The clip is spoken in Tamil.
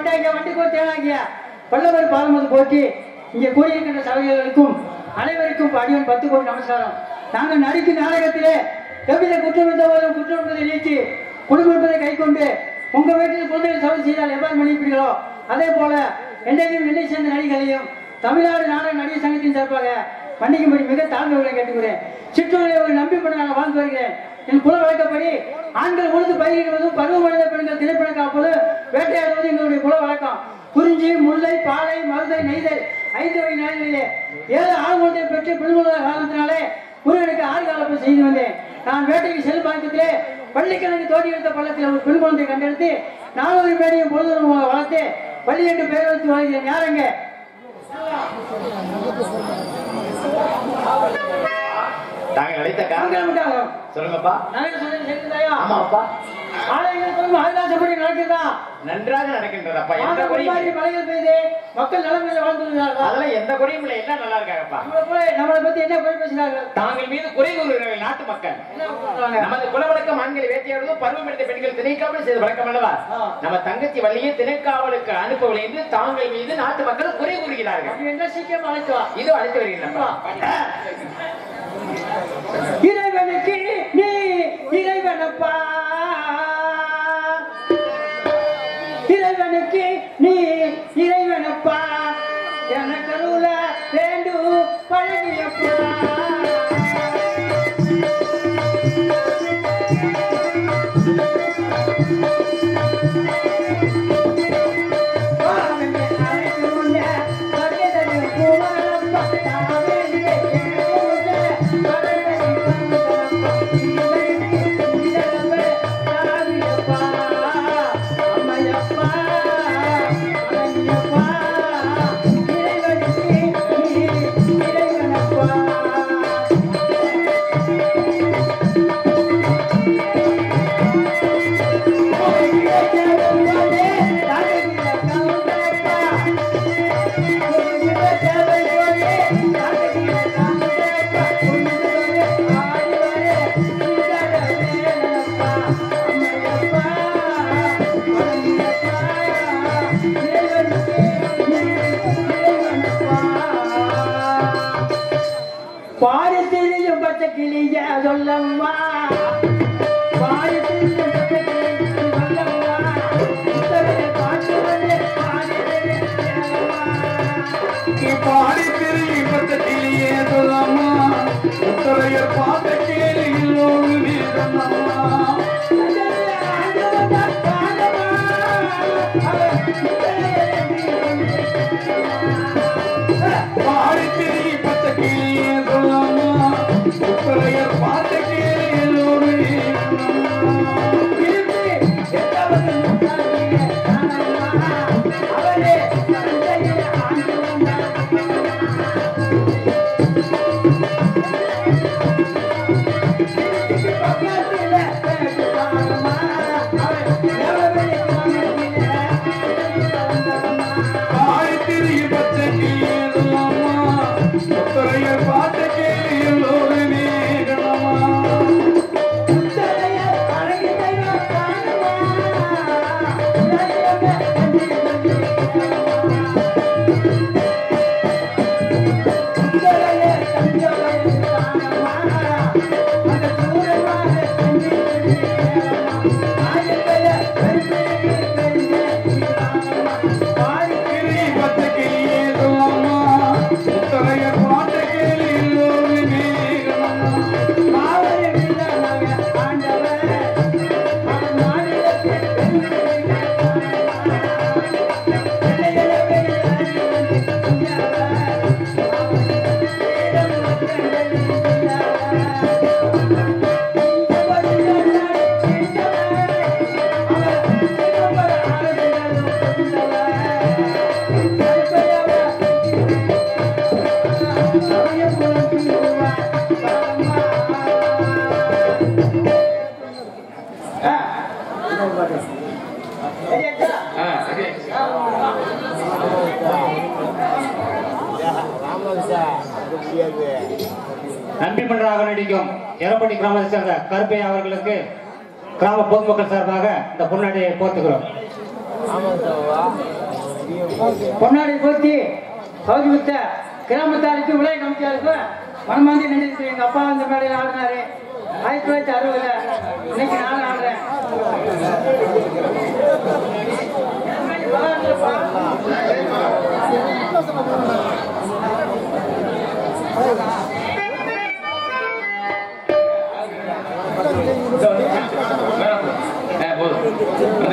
வட்டாங்க வண்டிக்கோ தேனாகிய பல்லவர் பாதமது போக்கி இங்கே கூடியிருக்கின்ற சபைகளுக்கும் அனைவருக்கும் அடிவன் பத்து கோடி நமஸ்காரம் நாங்கள் நடிக்கும் நாடகத்திலே எவ்வித குற்றம் இருந்த போதும் குற்றம் என்பதை நீக்கி குடும்பம் என்பதை கை கொண்டு உங்க வீட்டில் குழந்தைகள் சபை செய்தால் எவ்வாறு மன்னிப்பீர்களோ அதே போல என்னையும் என்னை சேர்ந்த நடிகளையும் தமிழ்நாடு நாடக நடிகர் சங்கத்தின் சார்பாக மன்னிக்கும்படி மிக தாழ்ந்தவர்களை கேட்டுக்கிறேன் சிற்றூரை ஒரு நம்பிக்கை நான் வாழ்ந்து வருகிறேன் என் குல வழக்கப்படி ஆண்கள் உழுது பயிரிடுவதும் பருவமடைந்த பெண்கள் திரைப்படம் காப்பது வேட்டையாடுவது எங்களுடைய குல வழக்கம் குறிஞ்சி முல்லை பாலை மருதை நெய்தல் ஐந்து வகை நாளிலே ஏழு ஆண் குழந்தை பெற்று பெண்குல காலத்தினாலே முருகனுக்கு ஆறு காலப்பை செய்து வந்தேன் நான் வேட்டைக்கு செல் பாக்கத்திலே பள்ளிக்கிழங்கு தோண்டி எடுத்த பள்ளத்தில் ஒரு பெண் குழந்தை கண்டெடுத்து நானூறு பேரையும் பொழுது வளர்த்து பள்ளி என்று பெயர் வைத்து வாழ்கிறேன் யாருங்க தாங்கள் அழைத்த காரணம் காங்கிரமிட்டாலும் சொல்லுங்கப்பா நான் சொன்னது சரிதாயா ஆமாப்பா ஆலயங்கள் சொல்லும் ஆகாசப்படி நடக்குதா நன்றாக நடக்கின்றதப்பா எந்த மாத குறையும் குடிமாறி மலைகள் பெய்து மக்கள் நலமையில வாழ்ந்துள்ளார்கள் அதெல்லாம் எந்த குறையும் இல்லை எல்லாம் நல்லா இருக்காங்கப்பா நம்மளை போல நம்மளை பத்தி என்ன குறை பேசுகிறார்கள் தாங்கள் மீது குறை கூறுகிறார்கள் நாட்டு மக்கள் என்ன சொல்றாங்க நமது குலவழக்கம் ஆண்களை வேட்டையாடுவதும் பருவம் எடுத்த பெண்கள் திணைக்காவல் செய்த வழக்கம் அல்லவா ஆ. நம்ம தங்கச்சி வள்ளியை திணைக்காவலுக்கு அனுப்பவில்லை என்று தாங்கள் மீது நாட்டு மக்கள் குறை கூறுகிறார்கள் அப்படி என்ன சீக்கிரம் அழைச்சா இதோ அழைத்து வருகிறேன்ப்பா இறைவனுக்கு நீ இறைவனப்பா இறைவனுக்கு நீ இறைவனப்பா எனக்கு வேண்டும் பழகியப்பா பாடி திரியும் பச்சை கிளிய சொல்லம்மா பாடி திரியும் பச்சை கிளிய சொல்லம்மா உத்தரவை பாட்டு வந்து பாடி திரியும் பாடி திரி பக்கத்திலேயே சொல்லம்மா உத்தரையர் பார்த்த கேளியில் ஒரு வீரம்மா பாடி திரி பக்கத்திலேயே சொல்லம்மா உத்தரையர் பார்த்த கேளியில் ஒரு வீரம்மா பாடி திரி பக்கத்திலேயே சொல்லம்மா உத்தரையர் பார்த்த கேளியில் ஒரு வீரம்மா கிளி பத்த கிளியே சொல்லம்மா உத்தரையர் பாட்ட கேளியில் ஒரு வீரம்மா ஆ, சரி. நன்றி மன்றாக நடிக்கும் எரப்பட்டி கிராமத்தை சேர்ந்த கருப்பையா அவர்களுக்கு கிராம பொதுமக்கள் சார்பாக இந்த பொன்னாடியை போர்த்துக்கிறோம் பொன்னாடி போத்தி பகுதி வித்த கிராமத்தாருக்கு விலை கமிட்டியாருக்கு மனமாந்தி நன்றி எங்க அப்பா இந்த மேடையில் ஆடினாரு ஆயிரத்தி தொள்ளாயிரத்தி அறுபதுல இன்னைக்கு நான் ஆடுறேன் ஆ, போதும்